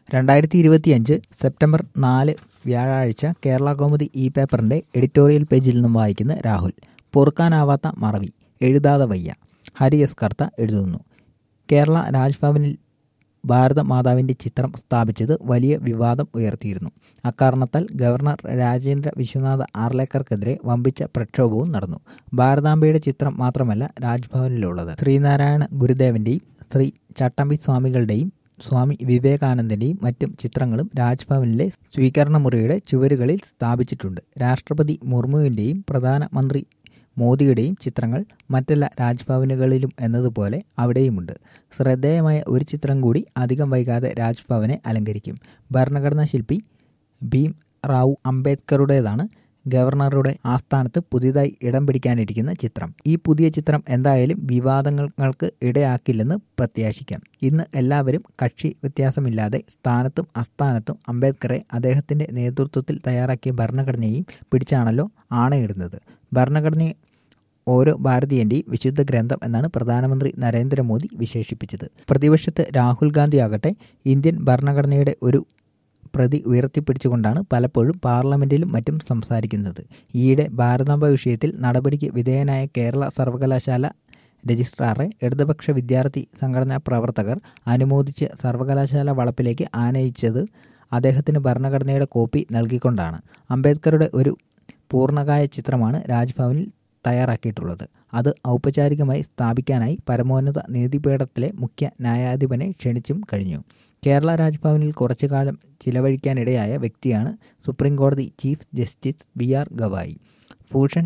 രണ്ടായിരത്തി ഇരുപത്തിയഞ്ച് സെപ്റ്റംബർ നാല് വ്യാഴാഴ്ച കേരള കൗമുദി ഇ പേപ്പറിന്റെ എഡിറ്റോറിയൽ പേജിൽ നിന്നും വായിക്കുന്ന രാഹുൽ പൊറുക്കാനാവാത്ത മറവി എഴുതാതെ വയ്യ ഹരി എസ് കർത്ത എഴുതുന്നു കേരള രാജ്ഭവനിൽ ഭാരത മാതാവിന്റെ ചിത്രം സ്ഥാപിച്ചത് വലിയ വിവാദം ഉയർത്തിയിരുന്നു അക്കാരണത്താൽ ഗവർണർ രാജേന്ദ്ര വിശ്വനാഥ് ആർലേക്കർക്കെതിരെ വമ്പിച്ച പ്രക്ഷോഭവും നടന്നു ഭാരതാംബയുടെ ചിത്രം മാത്രമല്ല രാജ്ഭവനിലുള്ളത് ശ്രീനാരായണ ഗുരുദേവന്റെയും ശ്രീ ചട്ടമ്പി സ്വാമികളുടെയും സ്വാമി വിവേകാനന്ദന്റെയും മറ്റും ചിത്രങ്ങളും രാജ്ഭവനിലെ സ്വീകരണ മുറിയുടെ ചുവരുകളിൽ സ്ഥാപിച്ചിട്ടുണ്ട് രാഷ്ട്രപതി മുർമുവിന്റെയും പ്രധാനമന്ത്രി മോദിയുടെയും ചിത്രങ്ങൾ മറ്റെല്ലാ രാജ്ഭവനുകളിലും എന്നതുപോലെ അവിടെയുമുണ്ട് ശ്രദ്ധേയമായ ഒരു ചിത്രം കൂടി അധികം വൈകാതെ രാജ്ഭവനെ അലങ്കരിക്കും ഭരണഘടനാ ശില്പി ഭീം റാവു അംബേദ്കറുടേതാണ് ഗവർണറുടെ ആസ്ഥാനത്ത് പുതിയതായി ഇടം പിടിക്കാനിരിക്കുന്ന ചിത്രം ഈ പുതിയ ചിത്രം എന്തായാലും വിവാദങ്ങൾക്ക് ഇടയാക്കില്ലെന്ന് പ്രത്യാശിക്കാം ഇന്ന് എല്ലാവരും കക്ഷി വ്യത്യാസമില്ലാതെ സ്ഥാനത്തും അസ്ഥാനത്തും അംബേദ്കറെ അദ്ദേഹത്തിന്റെ നേതൃത്വത്തിൽ തയ്യാറാക്കിയ ഭരണഘടനയെയും പിടിച്ചാണല്ലോ ആണയിടുന്നത് ഭരണഘടനയെ ഓരോ ഭാരതീയന്റെയും വിശുദ്ധ ഗ്രന്ഥം എന്നാണ് പ്രധാനമന്ത്രി നരേന്ദ്രമോദി വിശേഷിപ്പിച്ചത് പ്രതിപക്ഷത്ത് രാഹുൽ ഗാന്ധി ആകട്ടെ ഇന്ത്യൻ ഭരണഘടനയുടെ ഒരു പ്രതി ഉയർത്തിപ്പിടിച്ചുകൊണ്ടാണ് പലപ്പോഴും പാർലമെന്റിലും മറ്റും സംസാരിക്കുന്നത് ഈയിടെ ഭാരതാംബ വിഷയത്തിൽ നടപടിക്ക് വിധേയനായ കേരള സർവകലാശാല രജിസ്ട്രാറെ ഇടതുപക്ഷ വിദ്യാർത്ഥി സംഘടനാ പ്രവർത്തകർ അനുമോദിച്ച് സർവകലാശാല വളപ്പിലേക്ക് ആനയിച്ചത് അദ്ദേഹത്തിന് ഭരണഘടനയുടെ കോപ്പി നൽകിക്കൊണ്ടാണ് അംബേദ്കറുടെ ഒരു പൂർണ്ണകായ ചിത്രമാണ് രാജ്ഭവനിൽ തയ്യാറാക്കിയിട്ടുള്ളത് അത് ഔപചാരികമായി സ്ഥാപിക്കാനായി പരമോന്നത നീതിപീഠത്തിലെ മുഖ്യ ന്യായാധിപനെ ക്ഷണിച്ചും കഴിഞ്ഞു കേരള രാജ്ഭവനിൽ കുറച്ചു കാലം ചിലവഴിക്കാനിടയായ വ്യക്തിയാണ് സുപ്രീം കോടതി chief justice B R Gavai Bhushan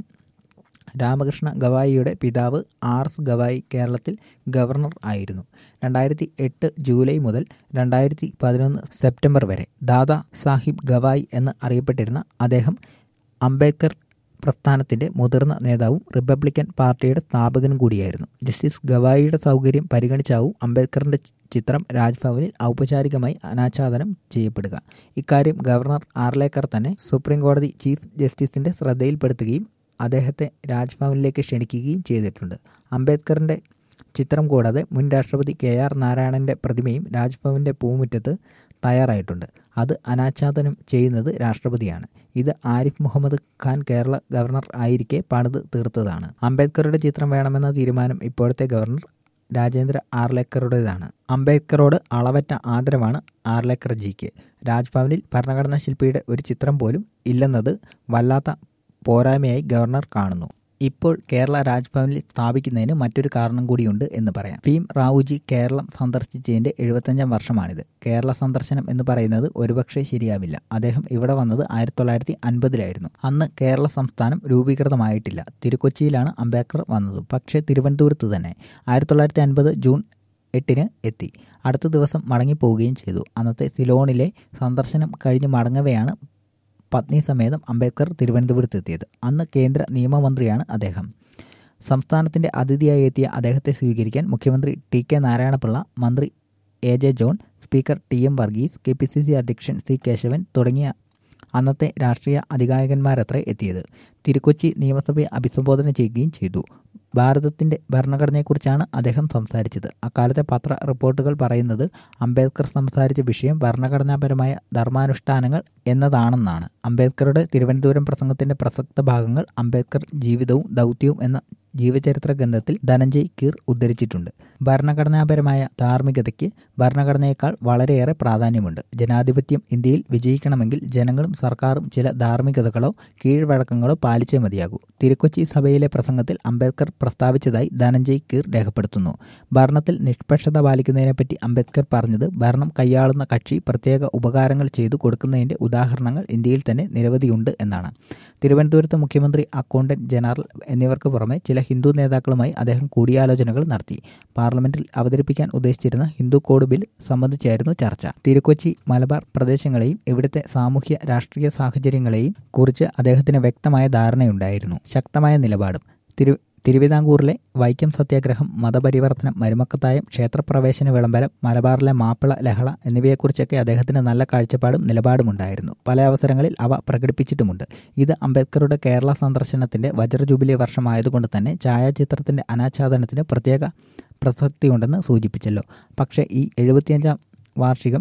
Ramakrishna ഗവായിയുടെ പിതാവ് ആർ എസ് ഗവായി കേരളത്തിൽ ഗവർണർ ആയിരുന്നു രണ്ടായിരത്തി എട്ട് ജൂലൈ മുതൽ രണ്ടായിരത്തി പതിനൊന്ന് സെപ്റ്റംബർ വരെ ദാദാ സാഹിബ് ഗവായി എന്ന് അറിയപ്പെട്ടിരുന്ന അദ്ദേഹം അംബേദ്കർ പ്രസ്ഥാനത്തിന്റെ മുതിർന്ന നേതാവും റിപ്പബ്ലിക്കൻ പാർട്ടിയുടെ സ്ഥാപകനും കൂടിയായിരുന്നു ജസ്റ്റിസ് ഗവായിയുടെ സൗകര്യം പരിഗണിച്ചാവും അംബേദ്കറിന്റെ ചിത്രം രാജ്ഭവനിൽ ഔപചാരികമായി അനാച്ഛാദനം ചെയ്യപ്പെടുക ഇക്കാര്യം ഗവർണർ ആർലേക്കർ തന്നെ സുപ്രീം കോടതി ചീഫ് ജസ്റ്റിസിന്റെ ശ്രദ്ധയിൽപ്പെടുത്തുകയും അദ്ദേഹത്തെ രാജ്ഭവനിലേക്ക് ക്ഷണിക്കുകയും ചെയ്തിട്ടുണ്ട് അംബേദ്കറിന്റെ ചിത്രം കൂടാതെ മുൻ രാഷ്ട്രപതി കെ ആർ നാരായണന്റെ പ്രതിമയും രാജ്ഭവന്റെ പൂമുറ്റത്ത് തയ്യാറായിട്ടുണ്ട് അത് അനാച്ഛാദനം ചെയ്യുന്നത് രാഷ്ട്രപതിയാണ് ഇത് ആരിഫ് മുഹമ്മദ് ഖാൻ കേരള ഗവർണർ ആയിരിക്കെ പണിത് തീർത്തതാണ് അംബേദ്കറുടെ ചിത്രം വേണമെന്ന തീരുമാനം ഇപ്പോഴത്തെ ഗവർണർ രാജേന്ദ്ര ആർലേക്കറുടേതാണ് അംബേദ്കറോട് അളവറ്റ ആദരവാണ് ആർലേക്കർ ജിക്ക് രാജ്ഭവനിൽ ഭരണഘടനാ ശില്പിയുടെ ഒരു ചിത്രം പോലും ഇല്ലെന്നത് വല്ലാത്ത പോരായ്മയായി ഗവർണർ കാണുന്നു ഇപ്പോൾ കേരള രാജ്ഭവനിൽ സ്ഥാപിക്കുന്നതിന് മറ്റൊരു കാരണം കൂടിയുണ്ട് എന്ന് പറയാം ഭീം റാവുജി കേരളം സന്ദർശിച്ചതിന്റെ എഴുപത്തഞ്ചാം വർഷമാണിത് കേരള സന്ദർശനം എന്ന് പറയുന്നത് ഒരുപക്ഷെ ശരിയാവില്ല അദ്ദേഹം ഇവിടെ വന്നത് ആയിരത്തി തൊള്ളായിരത്തി അൻപതിലായിരുന്നു അന്ന് കേരള സംസ്ഥാനം രൂപീകൃതമായിട്ടില്ല തിരുക്കൊച്ചിയിലാണ് അംബേദ്കർ വന്നത് പക്ഷേ തിരുവനന്തപുരത്ത് തന്നെ ആയിരത്തി തൊള്ളായിരത്തി അൻപത് ജൂൺ എട്ടിന് എത്തി അടുത്ത ദിവസം മടങ്ങിപ്പോവുകയും ചെയ്തു അന്നത്തെ സിലോണിലെ സന്ദർശനം കഴിഞ്ഞ് മടങ്ങവെയാണ് പത്നി സമേതം അംബേദ്കർ തിരുവനന്തപുരത്തെത്തിയത് അന്ന് കേന്ദ്ര നിയമമന്ത്രിയാണ് അദ്ദേഹം സംസ്ഥാനത്തിന്റെ അതിഥിയായി എത്തിയ അദ്ദേഹത്തെ സ്വീകരിക്കാൻ മുഖ്യമന്ത്രി ടി കെ നാരായണപിള്ള മന്ത്രി A J John speaker T M Varghese K P C C അധ്യക്ഷൻ സി കേശവൻ തുടങ്ങിയ അന്നത്തെ രാഷ്ട്രീയ അധികായകന്മാരത്ര എത്തിയത് തിരുക്കൊച്ചി നിയമസഭയെ അഭിസംബോധന ചെയ്യുകയും ചെയ്തു ഭാരതത്തിന്റെ ഭരണഘടനയെക്കുറിച്ചാണ് അദ്ദേഹം സംസാരിച്ചത് അക്കാലത്തെ പത്ര റിപ്പോർട്ടുകൾ പറയുന്നത് അംബേദ്കർ സംസാരിച്ച വിഷയം ഭരണഘടനാപരമായ ധർമാനുഷ്ഠാനങ്ങൾ എന്നതാണെന്നാണ് അംബേദ്കറുടെ തിരുവനന്തപുരം പ്രസംഗത്തിന്റെ പ്രസക്ത ഭാഗങ്ങൾ അംബേദ്കർ ജീവിതവും ദൗത്യവും എന്ന ജീവചരിത്ര ഗ്രന്ഥത്തിൽ ധനഞ്ജയ് കീർ ഉദ്ധരിച്ചിട്ടുണ്ട് ഭരണഘടനാപരമായ ധാർമ്മികതയ്ക്ക് ഭരണഘടനയേക്കാൾ വളരെയേറെ പ്രാധാന്യമുണ്ട് ജനാധിപത്യം ഇന്ത്യയിൽ വിജയിക്കണമെങ്കിൽ ജനങ്ങളും സർക്കാരും ചില ധാർമ്മികതകളോ കീഴ്വഴക്കങ്ങളോ പാലിച്ചേ മതിയാകൂ തിരുക്കൊച്ചി സഭയിലെ പ്രസംഗത്തിൽ അംബേദ്കർ പ്രസ്താവിച്ചതായി ധനഞ്ജയ് കീർ രേഖപ്പെടുത്തുന്നു ഭരണത്തിൽ നിഷ്പക്ഷത പാലിക്കുന്നതിനെപ്പറ്റി അംബേദ്കർ പറഞ്ഞത് ഭരണം കൈയാളുന്ന കക്ഷി പ്രത്യേക ഉപകാരങ്ങൾ ചെയ്തു കൊടുക്കുന്നതിന്റെ ഉദാഹരണങ്ങൾ ഇന്ത്യയിൽ തന്നെ നിരവധിയുണ്ട് എന്നാണ് തിരുവനന്തപുരത്ത് മുഖ്യമന്ത്രി അക്കൗണ്ടന്റ് ജനറൽ എന്നിവർക്ക് പുറമെ ചില ഹിന്ദു നേതാക്കളുമായി അദ്ദേഹം കൂടിയാലോചനകൾ നടത്തി പാർലമെന്റിൽ അവതരിപ്പിക്കാൻ ഉദ്ദേശിച്ചിരുന്ന ഹിന്ദു കോഡ് ബിൽ സംബന്ധിച്ചായിരുന്നു ചർച്ച തിരുക്കൊച്ചി മലബാർ പ്രദേശങ്ങളെയും ഇവിടുത്തെ സാമൂഹ്യ രാഷ്ട്രീയ സാഹചര്യങ്ങളെയും കുറിച്ച് അദ്ദേഹത്തിന് വ്യക്തമായ ധാരണയുണ്ടായിരുന്നു ശക്തമായ നിലപാടും തിരു തിരുവിതാംകൂറിലെ വൈക്കം സത്യാഗ്രഹം മതപരിവർത്തനം മരുമക്കത്തായം ക്ഷേത്രപ്രവേശന വിളംബരം മലബാറിലെ മാപ്പിള ലഹള എന്നിവയെക്കുറിച്ചൊക്കെ അദ്ദേഹത്തിന് നല്ല കാഴ്ചപ്പാടും നിലപാടുമുണ്ടായിരുന്നു പല അവസരങ്ങളിൽ അവ പ്രകടിപ്പിച്ചിട്ടുമുണ്ട് ഇത് അംബേദ്കറുടെ കേരള സന്ദർശനത്തിന്റെ വജ്ര ജൂബിലി വർഷമായതുകൊണ്ട് തന്നെ ഛായാചിത്രത്തിന്റെ അനാച്ഛാദനത്തിന് പ്രത്യേക പ്രസക്തിയുണ്ടെന്ന് സൂചിപ്പിച്ചല്ലോ പക്ഷേ ഈ എഴുപത്തിയഞ്ചാം വാർഷികം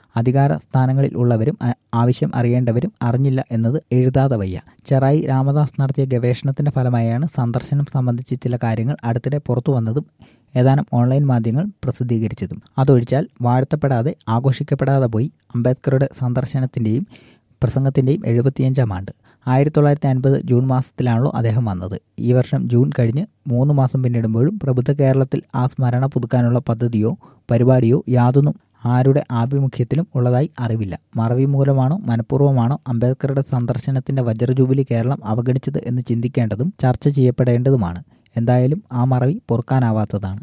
അധികാര സ്ഥാനങ്ങളിൽ ഉള്ളവരും ആവശ്യം അറിയേണ്ടവരും അറിഞ്ഞില്ല എന്നത് എഴുതാതെ വയ്യ ചെറായി രാമദാസ് നടത്തിയ ഗവേഷണത്തിന്റെ ഫലമായാണ് സന്ദർശനം സംബന്ധിച്ച് ചില കാര്യങ്ങൾ അടുത്തിടെ പുറത്തു വന്നതും ഏതാനും ഓൺലൈൻ മാധ്യമങ്ങൾ പ്രസിദ്ധീകരിച്ചതും അതൊഴിച്ചാൽ വാഴ്ത്തപ്പെടാതെ ആഘോഷിക്കപ്പെടാതെ പോയി അംബേദ്കറുടെ സന്ദർശനത്തിന്റെയും പ്രസംഗത്തിന്റെയും എഴുപത്തിയഞ്ചാം ആണ്ട് ആയിരത്തി തൊള്ളായിരത്തി അൻപത് ജൂൺ മാസത്തിലാണല്ലോ അദ്ദേഹം വന്നത് ഈ വർഷം ജൂൺ കഴിഞ്ഞ് മൂന്ന് മാസം പിന്നിടുമ്പോഴും പ്രബുദ്ധ കേരളത്തിൽ ആ സ്മരണ പുതുക്കാനുള്ള പദ്ധതിയോ പരിപാടിയോ യാതൊന്നും ആരുടെ ആഭിമുഖ്യത്തിലും ഉള്ളതായി അറിവില്ല മറവി മൂലമാണോ മനഃപൂർവ്വമാണോ അംബേദ്കറുടെ സന്ദർശനത്തിന്റെ വജ്രജൂബിലി കേരളം അവഗണിച്ചത് എന്ന് ചിന്തിക്കേണ്ടതും ചർച്ച ചെയ്യപ്പെടേണ്ടതുമാണ് എന്തായാലും ആ മറവി പൊറുക്കാനാവാത്തതാണ്